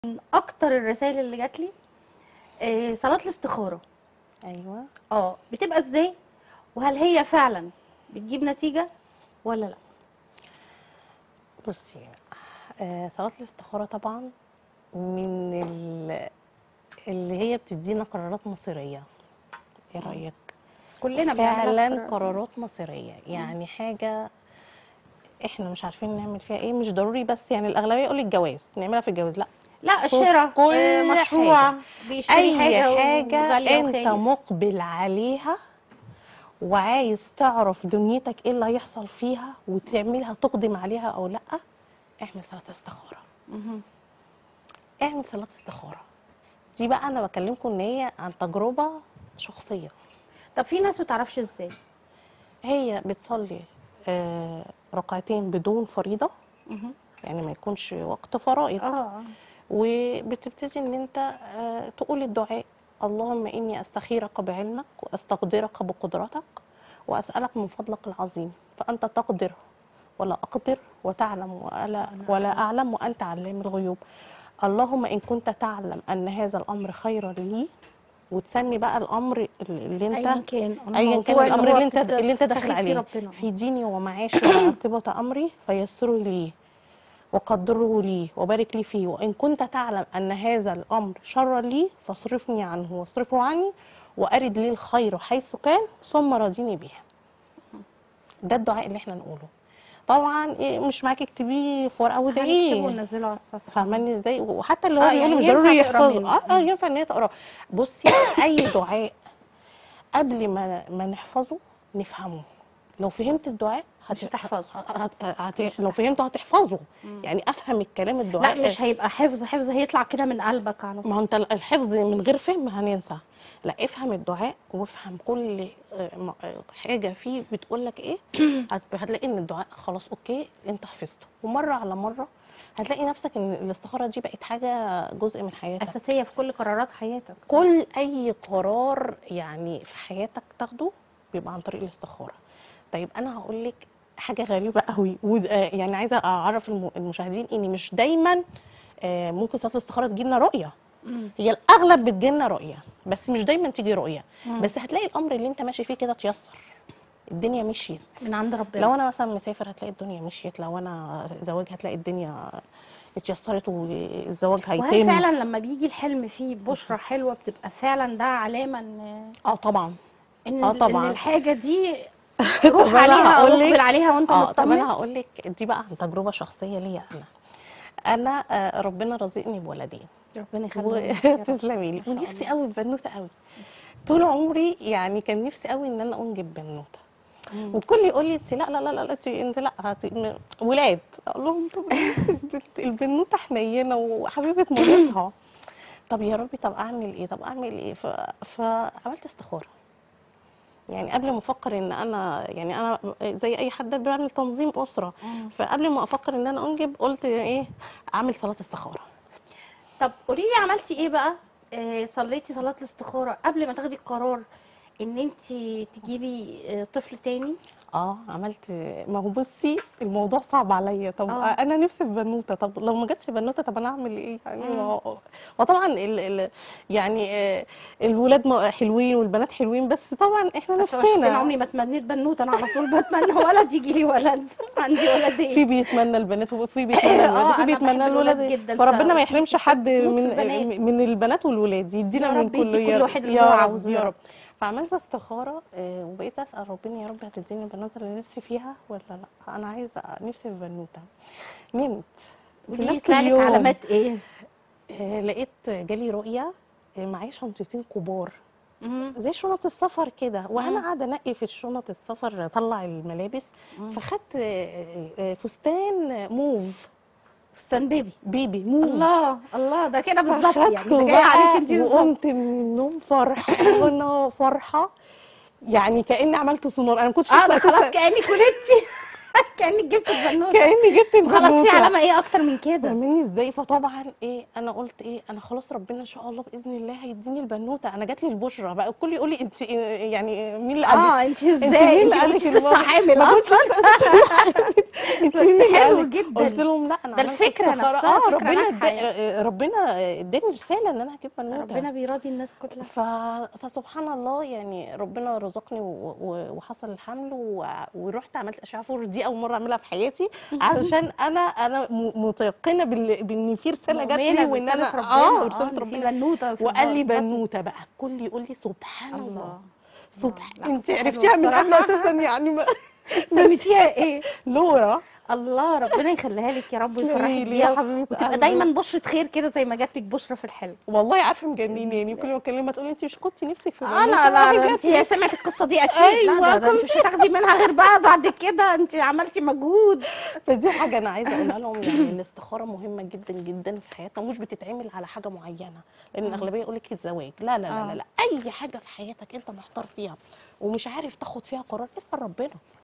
من اكتر الرسائل اللي جات لي آه، صلاه الاستخاره ايوه اه بتبقى ازاي وهل هي فعلا بتجيب نتيجه ولا لا بصي آه صلاه الاستخاره طبعا من ال- اللي هي بتدينا قرارات مصيريه ايه رايك كلنا بنعملها فعلا قرار. قرارات مصيريه يعني حاجه احنا مش عارفين نعمل فيها ايه مش ضروري بس يعني الاغلبيه يقول الجواز نعملها في الجواز لا لا شوف شراء كل آه، مشروع حاجة. بيشتري اي حاجه حاجه وغالية انت وخايف. مقبل عليها وعايز تعرف دنيتك ايه اللي هيحصل فيها وتعملها تقدم عليها او لا اعمل صلاه استخاره مهم. اعمل صلاه استخاره دي بقى انا بكلمكم ان هي عن تجربه شخصيه طب في ناس ما تعرفش ازاي هي بتصلي آه، ركعتين بدون فريضه مهم. يعني ما يكونش وقت فرائض اه وبتبتدي ان انت آه، تقول الدعاء اللهم اني استخيرك بعلمك واستقدرك بقدرتك واسالك من فضلك العظيم فانت تقدر ولا اقدر وتعلم ولا, ولا اعلم وانت علام الغيوب اللهم ان كنت تعلم ان هذا الامر خيرا لي وتسمي بقى الامر اللي انت ايا كان ايا كان الموضوع الامر هو اللي انت بتست- اللي انت داخل بتستخير فيه عليه ربنا. في ديني ومعاشي وعاقبه امري فيسره لي وقدره لي وبارك لي فيه وان كنت تعلم ان هذا الامر شرا لي فاصرفني عنه واصرفه عني وارد لي الخير حيث كان ثم راضيني به ده الدعاء اللي احنا نقوله طبعا إيه مش معاكي اكتبيه في ورقه هنكتبه وادعيه وننزله على الصفحه فاهماني ازاي وحتى اللي هو آه، بيقول يعني مش ينفع ضروري تقرا يحفظه منه. اه اه ينفع ان هي تقراه بصي اي دعاء قبل ما ما نحفظه نفهمه لو فهمت الدعاء مش هتحفظه. هت... هت... هت... لو فهمته هتحفظه يعني افهم الكلام الدعاء لا مش هيبقى حفظ حفظ هيطلع كده من قلبك على طول ما هو انت الحفظ من غير فهم هننسى لا افهم الدعاء وافهم كل آه، م- آه، حاجه فيه بتقول لك ايه هت- هتلاقي ان الدعاء خلاص اوكي انت حفظته ومره على مره هتلاقي نفسك ان الاستخاره دي بقت حاجه جزء من حياتك اساسيه في كل قرارات حياتك كل اي قرار يعني في حياتك تاخده بيبقى عن طريق الاستخاره طيب انا هقول لك حاجه غريبه قوي ود- آه، يعني عايزه اعرف الم- المشاهدين ان مش دايما آه، ممكن صلاه الاستخاره تجيلنا رؤيه هي الاغلب بتجيلنا رؤيه بس مش دايما تيجي رؤيه بس هتلاقي الامر اللي انت ماشي فيه كده اتيسر الدنيا مشيت من عند ربنا لو انا مثلا مسافر هتلاقي الدنيا مشيت لو انا زواج هتلاقي الدنيا اتيسرت والزواج وهل هيتم فعلا لما بيجي الحلم فيه بشرة حلوة بتبقى فعلا ده علامة ان اه طبعا ان, آه ال- طبعاً. إن الحاجة دي طب روح أنا عليها او هقول لك- اقبل عليها وانت اه طب انا مطمن هقول لك دي بقى عن تجربه شخصيه ليا انا انا آه، ربنا رزقني بولدين ربنا يخليك يا رب. تسلمي لي ما شاء ونفسي الله. قوي في بنوته قوي طول عمري يعني كان نفسي قوي ان انا انجب بنوته والكل يقول لي انت لا لا لا لا انت انت لا هت... م- ولاد اقول لهم طب بس البنت البنوته حنينه وحبيبه مامتها طب يا ربي طب اعمل ايه طب اعمل ايه ف... فعملت استخاره يعني قبل ما افكر ان انا يعني انا زي اي حد بعمل تنظيم اسره فقبل ما افكر ان انا انجب قلت ايه اعمل صلاه استخاره طب قولي لي عملتي ايه بقى آه صليتي صلاة الاستخارة قبل ما تاخدي القرار ان انت تجيبي آه طفل تاني اه عملت ما هو بصي الموضوع صعب عليا طب آه. آه. انا نفسي في بنوته طب لو ما جاتش بنوته طب انا اعمل ايه يعني ما هو- وطبعا ال ال يعني آه، الولاد م- حلوين والبنات حلوين بس طبعا احنا بس شخصيا نفسنا عمري ما تمنيت بنوت انا على طول بتمنى ولد يجي لي ولد عندي ولدين في بيتمنى البنات وفي بيتمنى الولاد آه، وفي أنا بيتمنى بحب الولاد الولاد جداً، فربنا ما ففي يحرمش ستات حد بتموت من في البنات. من البنات والولاد يدينا يا من رب يدي كله كل يا رب واحد اللي يا هو رب عاوزه يا يا رب. رب فعملت استخاره آه، وبقيت اسال ربنا يا رب هتديني البنوته اللي نفسي فيها ولا لا انا عايزه نفسي في بنوته نمت في قولي لي نفس يطلع لك اليوم علامات ايه آه، لقيت جالي رؤيه آه، معايا شنطتين كبار مم. زي شنط السفر كده وانا مم. قاعده انقي في الشنط السفر اطلع الملابس فخدت آه، آه، فستان موف فستان بيبي بيبي موف الله الله ده كده بالظبط يعني فخدته ده جاي عليك بقى انت بالظبط وقمت من النوم فرحانه فرحه يعني كاني عملت سونار انا ما كنتش اه لسه ده أساساً خلاص كانك ولدتي كانك جبت البنوته كاني جبت خلاص في البنوتة. علامه ايه اكتر من كده فاهماني ازاي فطبعا ايه انا قلت ايه انا خلاص ربنا ان شاء الله باذن الله هيديني البنوته انا جات لي البشرى بقى الكل يقول لي انت إيه يعني مين اللي قال لك اه انت انت ازاي مين انت اللي قال كنتش لك لسه الموضوع؟ حامل ما كنتش اصلا لسه حامل. انت بس مين اللي حلو قال لك؟ جدا. قلت لهم لا انا ده عملت الفكرة استخارة. نفسها اه فكرة ربنا ناجحة ادا- ربنا اداني رساله ان انا هجيب بنوته ربنا بيراضي الناس كلها ف... فسبحان الله يعني ربنا رزقني و... و... وحصل الحمل و... ورحت عملت اشعه فور دي اول مره اعملها في حياتي علشان انا انا م... متيقنه بال... بان في رساله جات لي مؤمنة وان برسالة انا ربنا اه إن رساله في ربنا بنوته في وقال لي البطن. بنوته بقى الكل يقول لي سبحان الله, الله. سبحان لا، انت حلوة عرفتيها من قبل بصراحة. اساسا يعني ما... سميتيها ايه لورا الله ربنا يخليها لك يا رب تسلمي ويفرحك لي يا بيها حبيبة وتبقى قلبي. دايما بشرة خير كده زي ما جات لك بشرة في الحلم والله عارفه مجنني يعني كل ما اكلمها تقول لي انت مش كنتي نفسك في اه بنوته لا لا, والله لا جات انت لي. سمعت القصة دي اكيد أيوة، لا ده, ده انت مش هتاخدي منها غير بقى بعد كده انت عملتي مجهود فدي حاجه انا عايزه اقولها لهم يعني الاستخاره مهمه جدا جدا في حياتنا ومش بتتعمل على حاجه معينه لان الاغلبيه يقول لك الزواج لا لا لا, آه. لا لا اي حاجه في حياتك انت محتار فيها ومش عارف تاخد فيها قرار اسال ربنا